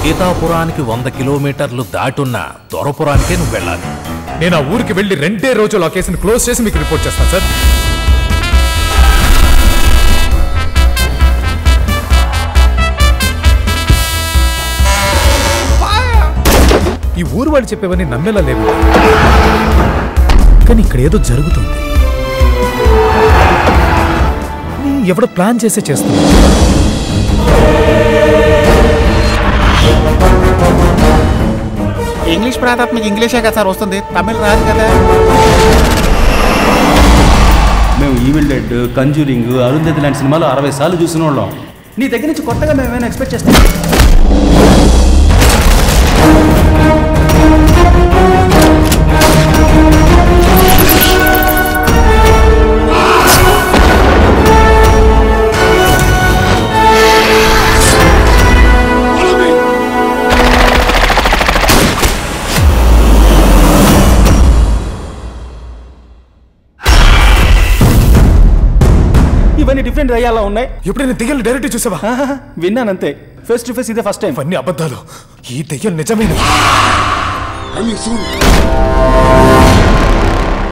సీతాపురానికి వంద కిలోమీటర్లు దాటున్న దొరపురానికే నువ్వు వెళ్ళాలి నేను ఆ ఊరికి వెళ్ళి రెండే రోజులు ఆ కేసుని క్లోజ్ చేసి మీకు రిపోర్ట్ చేస్తాను సార్ ఈ ఊరు వాళ్ళు చెప్పేవన్నీ నమ్మేలా లేవు కానీ ఇక్కడ ఏదో జరుగుతుంది నీ ఎవడో ప్లాన్ చేసే చేస్తుంది ఇంగ్లీష్ ప్రాంతాత్మక మీకు ఇంగ్లీషే కదా సార్ వస్తుంది తమిళ్ రాదు కదా మేము ఈవిల్ డెడ్ కంజూరింగ్ అరుంధతి లాంటి సినిమాలు అరవై సార్లు చూసిన వాళ్ళం నీ దగ్గర నుంచి కొత్తగా మేము ఏమైనా ఎక్స్పెక్ట్ చేస్తాం ఇవన్నీ డిఫరెంట్ అయ్యేలా ఉన్నాయి ఎప్పుడైనా దెయ్యాలు డైరెక్ట్ చూసావా ఆహా, విన్నానంతే ఫేస్ టు ఫేస్ ఇదే ఫస్ట్ టైం ఇవన్నీ అబద్ధాలు ఈ దెయ్యం నిజమైన Coming soon.